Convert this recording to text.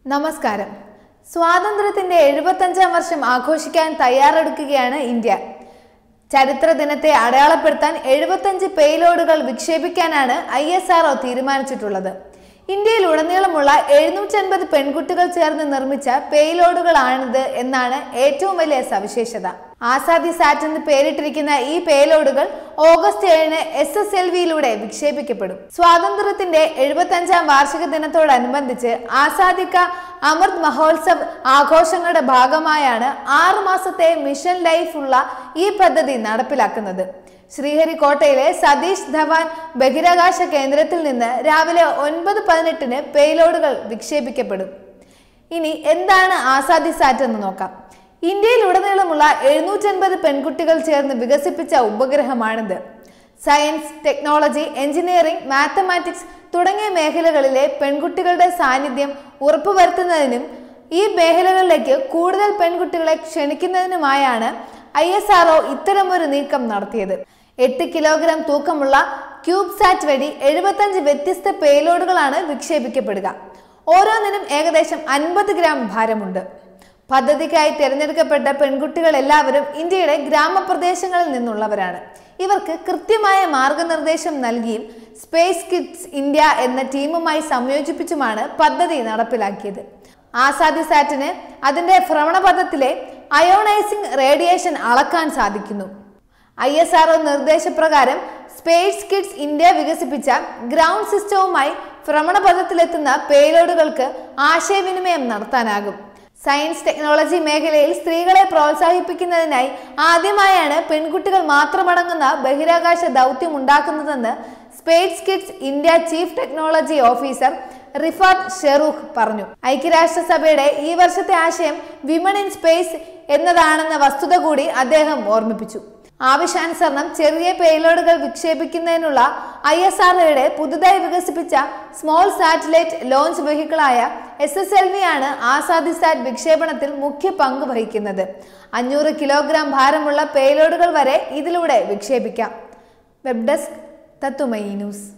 നമസ്കാരം സ്വാതന്ത്ര്യത്തിന്റെ എഴുപത്തഞ്ചാം വർഷം ആഘോഷിക്കാൻ തയ്യാറെടുക്കുകയാണ് ഇന്ത്യ ചരിത്ര ദിനത്തെ അടയാളപ്പെടുത്താൻ എഴുപത്തഞ്ച് പേലോഡുകൾ വിക്ഷേപിക്കാനാണ് ഐ എസ് ആർ തീരുമാനിച്ചിട്ടുള്ളത് ഇന്ത്യയിൽ ഉടനീളമുള്ള എഴുന്നൂറ്റൻപത് പെൺകുട്ടികൾ ചേർന്ന് നിർമ്മിച്ച പേലോഡുകളാണിത് എന്നാണ് ഏറ്റവും വലിയ സവിശേഷത ആസാദി സാറ്റ് എന്ന് പേരിട്ടിരിക്കുന്ന ഈ പേലോഡുകൾ ഓഗസ്റ്റ് ഏഴിന് എസ് എസ് എൽ വിയിലൂടെ വിക്ഷേപിക്കപ്പെടും സ്വാതന്ത്ര്യത്തിന്റെ എഴുപത്തഞ്ചാം വാർഷിക ദിനത്തോടനുബന്ധിച്ച് ആസാദി കാ അമൃത് മഹോത്സവ് ആഘോഷങ്ങളുടെ ഭാഗമായാണ് ആറു മാസത്തെ മിഷൻ ലൈഫ് ഉള്ള ഈ പദ്ധതി നടപ്പിലാക്കുന്നത് ശ്രീഹരിക്കോട്ടയിലെ സതീഷ് ധവാൻ ബഹിരാകാശ കേന്ദ്രത്തിൽ നിന്ന് രാവിലെ ഒൻപത് പതിനെട്ടിന് പേലോഡുകൾ വിക്ഷേപിക്കപ്പെടും ഇനി എന്താണ് ആസാദി സാറ്റ് എന്ന് നോക്കാം ഇന്ത്യയിൽ ഉടനീളമുള്ള എഴുന്നൂറ്റൻപത് പെൺകുട്ടികൾ ചേർന്ന് വികസിപ്പിച്ച ഉപഗ്രഹമാണിത് സയൻസ് ടെക്നോളജി എഞ്ചിനീയറിംഗ് മാത്തമാറ്റിക്സ് തുടങ്ങിയ മേഖലകളിലെ പെൺകുട്ടികളുടെ സാന്നിധ്യം ഉറപ്പുവരുത്തുന്നതിനും ഈ മേഖലകളിലേക്ക് കൂടുതൽ പെൺകുട്ടികളെ ക്ഷണിക്കുന്നതിനുമായാണ് ഐ എസ് ആർ ഇത്തരമൊരു നീക്കം നടത്തിയത് എട്ട് കിലോഗ്രാം തൂക്കമുള്ള ക്യൂബ് സാറ്റ് വഴി എഴുപത്തഞ്ച് വ്യത്യസ്ത പേലോഡുകളാണ് വിക്ഷേപിക്കപ്പെടുക ഓരോന്നിനും ഏകദേശം അൻപത് ഗ്രാം ഭാരമുണ്ട് പദ്ധതിക്കായി തിരഞ്ഞെടുക്കപ്പെട്ട പെൺകുട്ടികൾ എല്ലാവരും ഇന്ത്യയുടെ ഗ്രാമപ്രദേശങ്ങളിൽ നിന്നുള്ളവരാണ് ഇവർക്ക് കൃത്യമായ മാർഗനിർദ്ദേശം നൽകിയും സ്പേസ് കിഡ്സ് ഇന്ത്യ എന്ന ടീമുമായി സംയോജിപ്പിച്ചുമാണ് പദ്ധതി നടപ്പിലാക്കിയത് ആസാദി സാറ്റിന് അതിന്റെ ഭ്രമണപഥത്തിലെ അയോണൈസിംഗ് റേഡിയേഷൻ അളക്കാൻ സാധിക്കുന്നു ഐ എസ് ആർ നിർദ്ദേശപ്രകാരം സ്പേസ് കിഡ്സ് ഇന്ത്യ വികസിപ്പിച്ച ഗ്രൗണ്ട് സിസ്റ്റവുമായി ഭ്രമണപഥത്തിലെത്തുന്ന പേലോഡുകൾക്ക് ആശയവിനിമയം നടത്താനാകും സയൻസ് ടെക്നോളജി മേഖലയിൽ സ്ത്രീകളെ പ്രോത്സാഹിപ്പിക്കുന്നതിനായി ആദ്യമായാണ് പെൺകുട്ടികൾ മാത്രമടങ്ങുന്ന ബഹിരാകാശ ദൗത്യം ഉണ്ടാക്കുന്നതെന്ന് space kids India chief technology officer Rifath Sharook പറഞ്ഞു ഐക്യരാഷ്ട്രസഭയുടെ ഈ വർഷത്തെ ആശയം വിമൺ ഇൻ സ്പേസ് എന്നതാണെന്ന വസ്തുത കൂടി അദ്ദേഹം ഓർമ്മിപ്പിച്ചു ആവശ്യാനുസരണം ചെറിയ പേലോഡുകൾ വിക്ഷേപിക്കുന്നതിനുള്ള ഐ എസ് ആർഒയുടെ പുതുതായി വികസിപ്പിച്ച സ്മോൾ സാറ്റലൈറ്റ് ലോഞ്ച് വെഹിക്കിളായ എസ് എസ് എൽ വി ആണ് ആസാദി സാറ്റ് വിക്ഷേപണത്തിൽ മുഖ്യ പങ്ക് വഹിക്കുന്നത് അഞ്ഞൂറ് കിലോഗ്രാം ഭാരമുള്ള പേലോഡുകൾ വരെ ഇതിലൂടെ വിക്ഷേപിക്കാം വെബ് ഡെസ്ക് തത്തുമയി ന്യൂസ്